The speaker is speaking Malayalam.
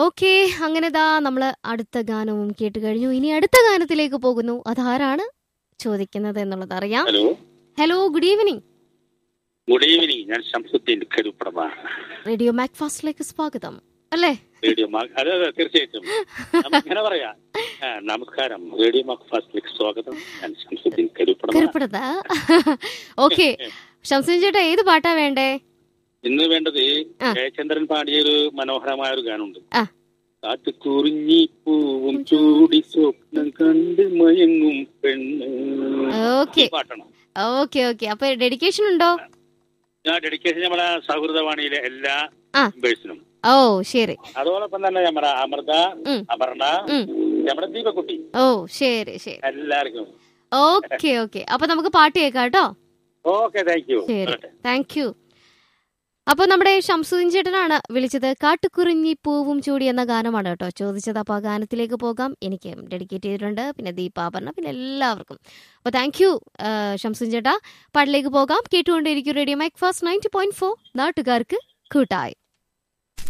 ഓക്കെ അങ്ങനെ ദാ നമ്മൾ അടുത്ത ഗാനവും കേട്ട് കഴിഞ്ഞു ഇനി അടുത്ത ഗാനത്തിലേക്ക് പോകുന്നു അതാരാണ് ചോദിക്കുന്നത് എന്നുള്ളത് അറിയാം hello hello good evening good evening ഞാൻ ഷംസുദ്ദീൻ കരുപ്രഭ റേഡിയോ മാക്ഫാസ്റ്റിലേക്ക് സ്വാഗതം അല്ലേ റേഡിയോ മാ- അതെ അതെ തീർച്ചയായിട്ടും നമുക്ക് ഇങ്ങനെ പറയാ ആ, നമസ്കാരം റേഡിയോ മക്ഫാസ്റ്റിലേക്ക് സ്വാഗതം ഞാൻ ഷംസുദ്ദീൻ കരുപ്രഭ കരുപ്പെടുത്ത ഓക്കെ ഷംസുൻ ചേട്ടാ ഏത് പാട്ടാ വേണ്ടേ ഇന്ന് വേണ്ടത് ആ. ജയചന്ദ്രൻ പാടിയ ഒരു മനോഹരമായ ഒരു ഗാനമുണ്ട് ആ. കാട്ടുകുറിഞ്ഞി പൂവും ചൂടി സ്വപ്നം കണ്ട് മയങ്ങും പെണ്ണ് ഓക്കെ ഈ പാട്ടാണ് ഓക്കെ ഓക്കെ അപ്പൊ ഡെഡിക്കേഷൻ ഉണ്ടോ ഞാൻ ഡെഡിക്കേഷൻ നമ്മുടെ സൗഹൃദവാണിയിലെ എല്ലാ ആ. മെമ്പേഴ്സിനും ഓ ശരി അതോടൊപ്പം തന്നെ നമ്മുടെ അമൃത ഉം. അപർണ ഉം. നമ്മുടെ ദീപക്കുട്ടി ഓ ശരി ശരി എല്ലാവർക്കും ഓക്കെ ഓക്കെ അപ്പൊ നമുക്ക് പാട്ട് കേൾക്കാം കേട്ടോ ഓക്കെ താങ്ക് യു ശരി താങ്ക് യു അപ്പൊ നമ്മുടെ ഷംസുദ്ദീൻ ചേട്ടനാണ് വിളിച്ചത് കാട്ടുകുറിഞ്ഞി പൂവും ചൂടി എന്ന ഗാനമാണ് കേട്ടോ ചോദിച്ചത് അപ്പൊ ആ ഗാനത്തിലേക്ക് പോകാം എനിക്ക് ഡെഡിക്കേറ്റ് ചെയ്തിട്ടുണ്ട് പിന്നെ ദീപാഭരണ പിന്നെ എല്ലാവർക്കും അപ്പൊ താങ്ക് യു ഷംസുദ്ദീൻ ചേട്ടാ പാട്ടിലേക്ക് പോകാം കേട്ടുകൊണ്ടേയിരിക്കും radio MACFAST ninety point four നാട്ടുകാർക്ക് കൂട്ടായി